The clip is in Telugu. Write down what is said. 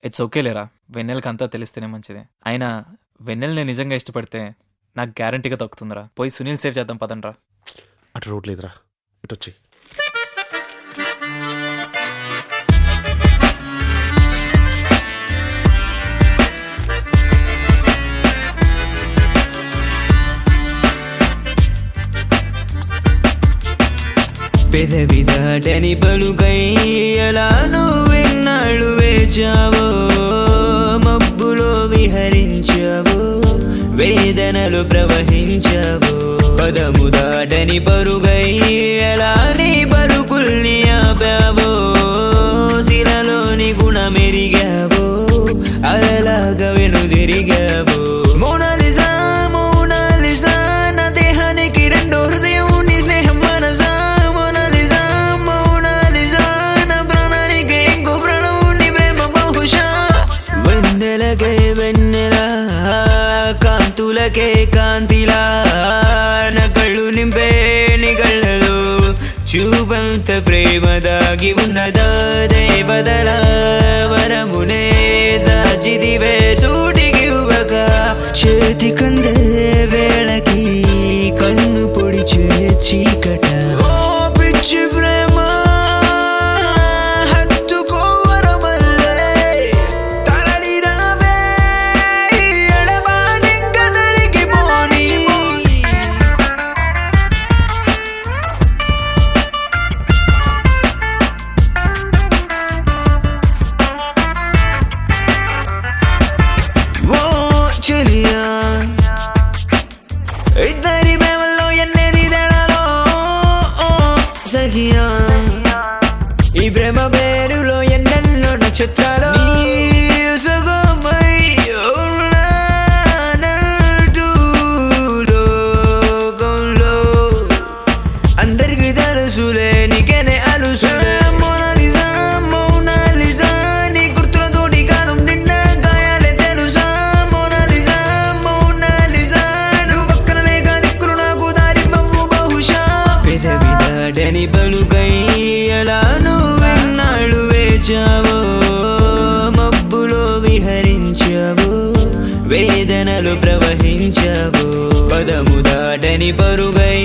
ఇట్స్ ఓకే లేరా వెన్నెలకి అంతా తెలిస్తేనే మంచిది అయినా వెన్నెల్ని నిజంగా ఇష్టపడితే నాకు గ్యారంటీగా దక్కుతుందిరా పోయి సునీల్ సేవ్ చేద్దాం పదండ్రా అటు రోడ్ లేదురా ఇటు వచ్చి పెదవి దాటని పలుకై ఎలా నువ్వెన్నాళ్ళు వేచావో మబ్బులో విహరించావో వేదనలు ప్రవహించావో పదము దాటని పరుగై ఎలా నీ పరుకుల్ని ఆపావో శిలలోని గుణమెరిగావో అలలాగా వెనుదిరిగావో మోనాలిసా మోనాలిసా నా దేహానికి రెండో హృదయం నీ స్నేహం మనసా మోనాలిసా మోనాలిసా నా ప్రాణానికి ఇంకో ప్రాణం నీ ప్రేమ బహుశా వెన్నెలకే వెన్నెల కాంతులకే కాంతిలా నా కళ్ళు నింపే నీ కళ్ళలో చూపంత ప్రేమ దాగి ఉన్నదా దేవదల వరమునే దాచిదివే సూటికి ఇవ్వక చేతి కందే వేళకి కన్ను పొడిచే చీకట ఓ పిచ్చి ప్రేమ హత్తుకోవరమల్లే తరలి రావే ఎడబాటింక తరిగిపోని ఓ చెలియా ఇద్దరి ప్రేమల్లో ఎన్నేది తేడాలో ఓ సఖియా ఈ ప్రేమ పేరులో ఎన్నెన్నో నక్షత్రాలు నీ సుగమై ఉన్నానంటూ లోకంలో అందరికి తెలుసులే నీకేనే అలుసులే మోనాలిసా మోనాలిసా నీ గుర్తులతోటి కాలం నిండా గాయాలే తెలుసా మోనాలిసా మోనాలిసా నువ్వు పక్కన లేక దిక్కులు నాకు దారి పవ్వు బహుశా పెదవి దాటని పలుకై ఎలా నువ్వెన్నాళ్ళు వేచావో మబ్బులో విహరించావో వేదనలు ప్రవహించావో పదము దాటని పరుగై